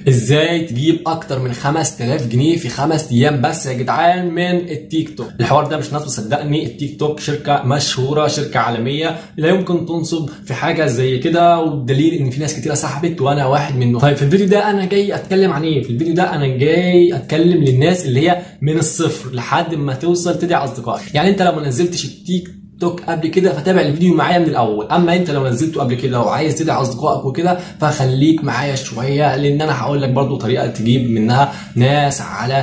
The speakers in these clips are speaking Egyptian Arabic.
ازاي تجيب اكتر من 5000 جنيه في خمس ايام بس يا جدعان من التيك توك الحوار ده مش ناس صدقني التيك توك شركه مشهوره شركه عالميه لا يمكن تنصب في حاجه زي كده والدليل ان في ناس كتيره سحبت وانا واحد منهم طيب في الفيديو ده انا جاي اتكلم عن ايه في الفيديو ده انا جاي اتكلم للناس اللي هي من الصفر لحد ما توصل تدعي اصدقائك يعني انت لو ما نزلتش التيك توك قبل كده فتابع الفيديو معايا من الاول اما انت لو نزلته قبل كده وعايز تدعي اصدقائك وكده فخليك معايا شويه لان انا هقول لك برضو طريقه تجيب منها ناس على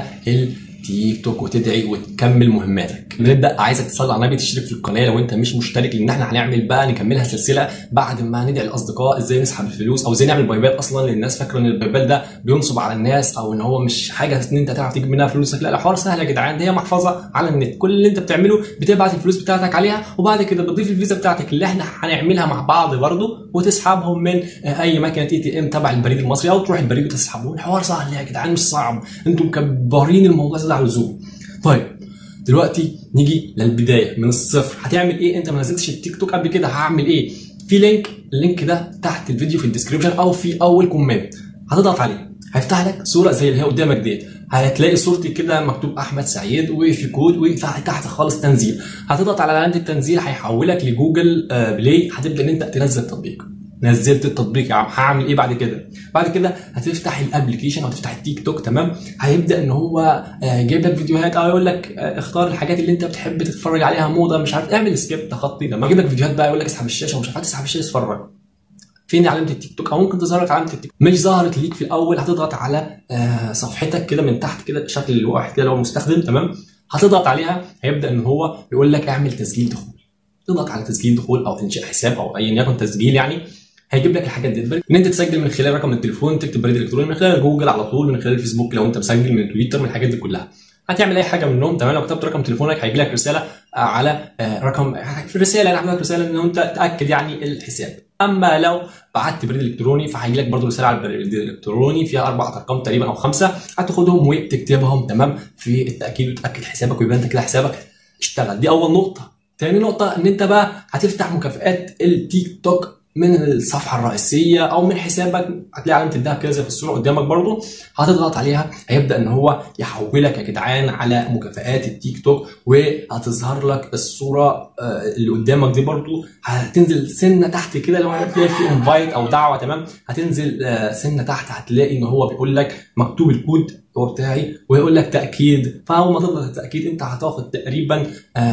التيك توك وتدعي وتكمل مهماتك بنبدا عايزك تصلي على النبي تشترك في القناه لو انت مش مشترك لان احنا هنعمل بقى نكملها سلسله بعد ما ندعي الاصدقاء ازاي نسحب الفلوس او ازاي نعمل باي بال اصلا للناس فاكره ان الباي بال ده بينصب على الناس او ان هو مش حاجه ان انت تعرف تجيب منها فلوسك لا الحوار سهل يا جدعان دي هي محفظه على النت كل اللي انت بتعمله بتبعت الفلوس بتاعتك عليها وبعد كده بتضيف الفيزا بتاعتك اللي احنا هنعملها مع بعض برضه وتسحبهم من اي مكنه اي تي ام تبع البريد المصري او تروح البريد وتسحبهم الحوار سهل يا جدعان مش صعب انتم مكبرين الموضوع زياده عن اللزوم طيب دلوقتي نيجي للبدايه من الصفر هتعمل ايه انت ما نزلتش التيك توك قبل كده هعمل ايه في لينك اللينك ده تحت الفيديو في الديسكربشن او في اول كومنت هتضغط عليه هيفتح لك صوره زي اللي هي قدامك ديت هتلاقي صورتي كده مكتوب احمد سعيد وفي كود وتحت خالص تنزيل هتضغط على علامه التنزيل هيحولك لجوجل بلاي هتبدا ان انت تنزل التطبيق نزلت التطبيق يا عم هعمل ايه بعد كده بعد كده هتفتح الابلكيشن او تفتح التيك توك تمام هيبدا ان هو جايب لك فيديوهات او يقول لك اختار الحاجات اللي انت بتحب تتفرج عليها موضه مش عارف اعمل سكيب تخطي لما يجيب لك فيديوهات بقى يقول لك اسحب الشاشه ومش عارف تسحب الشاشه اتفرج فين علامه التيك توك او ممكن تظهر لك علامه التيك مش ظهرت ليك في الاول هتضغط على صفحتك كده من تحت كده شكل الواحد كده لو مستخدم تمام هتضغط عليها هيبدا ان هو يقول لك اعمل تسجيل دخول تضغط على تسجيل دخول او انشاء حساب او ايا يكن تسجيل يعني هيجيب لك الحاجات دي ان انت تسجل من خلال رقم التليفون تكتب بريد الكتروني من خلال جوجل على طول من خلال الفيسبوك لو انت مسجل من تويتر من الحاجات دي كلها هتعمل اي حاجه منهم تمام لو كتبت رقم تليفونك هيجي لك رساله على رقم في رساله انا لك رساله ان انت تاكد يعني الحساب اما لو بعت بريد الكتروني فهيجي لك برضه رساله على البريد الالكتروني فيها اربع ارقام تقريبا او خمسه هتاخدهم وتكتبهم تمام في التاكيد وتاكد حسابك ويبقى انت كده حسابك اشتغل دي اول نقطه تاني نقطه ان انت بقى هتفتح مكافئات التيك توك من الصفحه الرئيسيه او من حسابك هتلاقي علامه الذهب كده زي في الصوره قدامك برضو هتضغط عليها هيبدا ان هو يحولك يا جدعان على مكافئات التيك توك وهتظهر لك الصوره اللي قدامك دي برضو هتنزل سنه تحت كده لو هتلاقي في انفايت او دعوه تمام هتنزل سنه تحت هتلاقي ان هو بيقول لك مكتوب الكود هو بتاعي ويقول لك تاكيد فاول ما تضغط التاكيد انت هتاخد تقريبا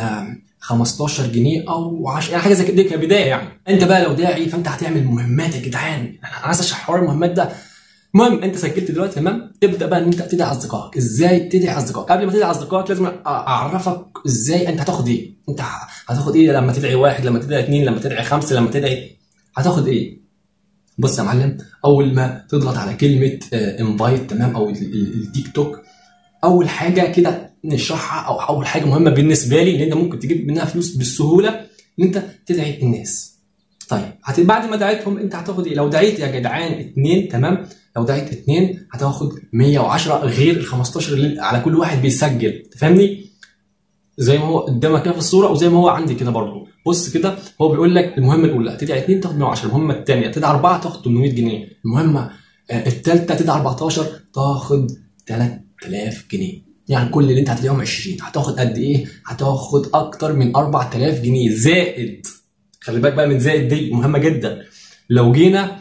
15 جنيه او 10 يعني حاجه زي كده كبدايه يعني انت بقى لو داعي فانت هتعمل مهمات يا جدعان انا عايز اشرح حوار المهمات ده المهم انت سجلت دلوقتي تمام تبدا بقى ان انت تدعي اصدقائك ازاي تدعي اصدقائك قبل ما تدعي اصدقائك لازم اعرفك ازاي انت هتاخد ايه انت هتاخد ايه لما تدعي واحد لما تدعي اثنين لما تدعي خمسه لما تدعي هتاخد ايه بص يا معلم اول ما تضغط على كلمه انفايت تمام او التيك توك اول حاجه كده نشرحها او اول حاجه مهمه بالنسبه لي ان انت ممكن تجيب منها فلوس بالسهوله ان انت تدعي الناس طيب هت... بعد ما دعيتهم انت هتاخد ايه لو دعيت يا جدعان اثنين تمام لو دعيت اثنين هتاخد 110 غير ال 15 اللي على كل واحد بيسجل تفهمني زي ما هو قدامك كده في الصوره وزي ما هو عندي كده برضه بص كده هو بيقول لك المهمه الاولى تدعي اثنين تاخد 110 المهمه الثانيه تدعي اربعه تاخد 800 جنيه المهمه الثالثه تدعي 14 تاخد 3000 جنيه يعني كل اللي انت هتلاقيهم 20 هتاخد قد ايه؟ هتاخد اكتر من 4000 جنيه زائد خلي بالك بقى من زائد دي مهمه جدا لو جينا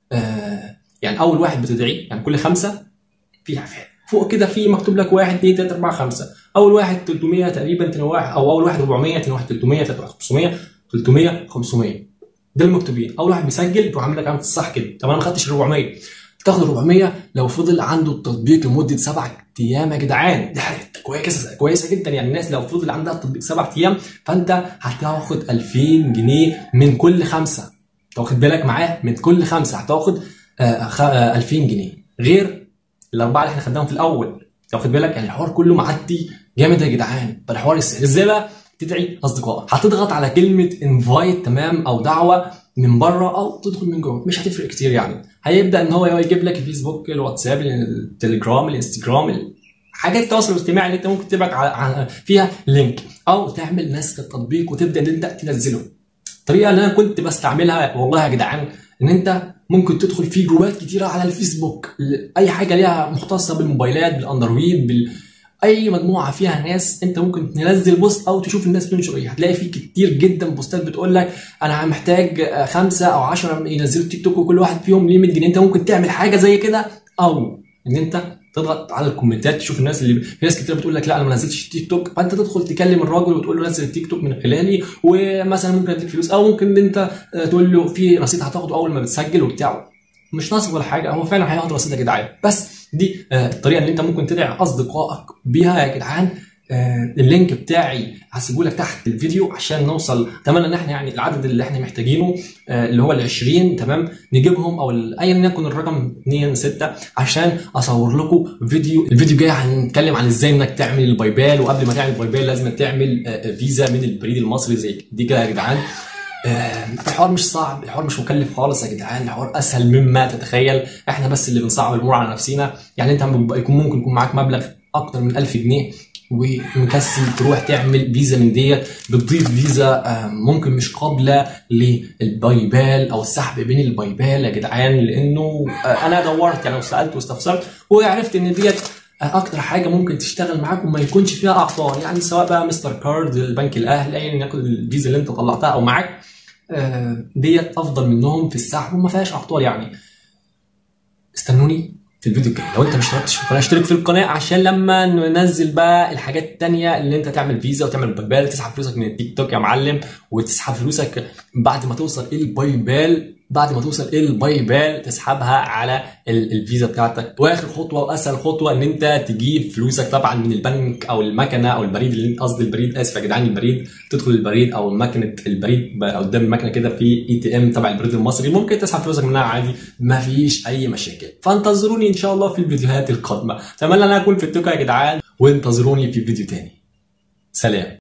آه يعني اول واحد بتدعيه يعني كل خمسه في فوق كده في مكتوب لك 1 2 3 4 5 اول واحد 300 تقريبا تاني واحد او اول واحد 400 تاني واحد 300 تالت واحد 500 300 500 ده المكتوبين اول واحد بيسجل تروح عامل لك علامه الصح كده طب انا ما خدتش 400 تاخد 400 لو فضل عنده التطبيق لمده سبع ايام يا جدعان دي حاجه كويسه كويسه جدا يعني الناس لو فضل عندها التطبيق سبع ايام فانت هتاخد 2000 جنيه من كل خمسه واخد بالك معاه من كل خمسه هتاخد 2000 جنيه غير الاربعه اللي احنا خدناهم في الاول واخد بالك يعني الحوار كله معدي جامد يا جدعان فالحوار ازاي بقى تدعي اصدقائك هتضغط على كلمه انفايت تمام او دعوه من بره او تدخل من جوه مش هتفرق كتير يعني هيبدا ان هو يجيب لك الفيسبوك الواتساب التليجرام الانستجرام حاجات التواصل الاجتماعي اللي انت ممكن تبعت على فيها لينك او تعمل نسخ التطبيق وتبدا ان انت تنزله الطريقه اللي انا كنت بستعملها والله يا جدعان ان انت ممكن تدخل في جروبات كتيره على الفيسبوك اي حاجه ليها مختصه بالموبايلات بالاندرويد بال اي مجموعه فيها ناس انت ممكن تنزل بوست او تشوف الناس بتنشر ايه هتلاقي في كتير جدا بوستات بتقول لك انا محتاج خمسه او 10 ينزلوا تيك توك وكل واحد فيهم ليه 100 جنيه انت ممكن تعمل حاجه زي كده او ان انت تضغط على الكومنتات تشوف الناس اللي في ناس كتير بتقول لك لا انا ما نزلتش تيك توك فانت تدخل تكلم الراجل وتقول له نزل التيك توك من خلالي ومثلا ممكن اديك فلوس او ممكن انت تقول له في رصيد هتاخده اول ما بتسجل وبتاع مش نصب ولا حاجه هو فعلا هياخد رصيد يا جدعان بس دي الطريقه اللي انت ممكن تدعي اصدقائك بيها يا جدعان اللينك بتاعي هسيبه لك تحت الفيديو عشان نوصل اتمنى ان احنا يعني العدد اللي احنا محتاجينه اللي هو ال 20 تمام نجيبهم او ايا يكن الرقم 2 6 عشان اصور لكم فيديو الفيديو جاي هنتكلم عن ازاي انك تعمل الباي بال وقبل ما تعمل الباي بال لازم تعمل فيزا من البريد المصري زي دي كده يا جدعان الحوار مش صعب الحوار مش مكلف خالص يا جدعان الحوار اسهل مما تتخيل احنا بس اللي بنصعب الامور على نفسينا يعني انت يكون ممكن يكون معاك مبلغ اكتر من 1000 جنيه ومكسل تروح تعمل فيزا من ديت بتضيف فيزا ممكن مش قابله للباي بال او السحب بين الباي بال يا جدعان لانه انا دورت يعني وسالت واستفسرت وعرفت ان ديت اكتر حاجه ممكن تشتغل معاك وما يكونش فيها اعطال يعني سواء بقى مستر كارد البنك الاهلي ايا يكن الفيزا اللي انت طلعتها او معاك ديت افضل منهم في السحب وما فيهاش اعطال يعني استنوني في الفيديو الجاي لو انت مش اشتركتش في القناه اشترك في القناه عشان لما ننزل بقى الحاجات التانية اللي انت تعمل فيزا وتعمل باي بال تسحب فلوسك من التيك توك يا معلم وتسحب فلوسك بعد ما توصل الباي بال بعد ما توصل الباي بال تسحبها على الفيزا بتاعتك واخر خطوه واسهل خطوه ان انت تجيب فلوسك طبعا من البنك او المكنه او البريد اللي قصدي البريد اسف يا جدعان البريد تدخل البريد او مكنه البريد قدام المكنه كده في اي تي ام تبع البريد المصري ممكن تسحب فلوسك منها عادي ما فيش اي مشاكل فانتظروني ان شاء الله في الفيديوهات القادمه اتمنى ان انا اكون في التوكا يا جدعان وانتظروني في فيديو تاني سلام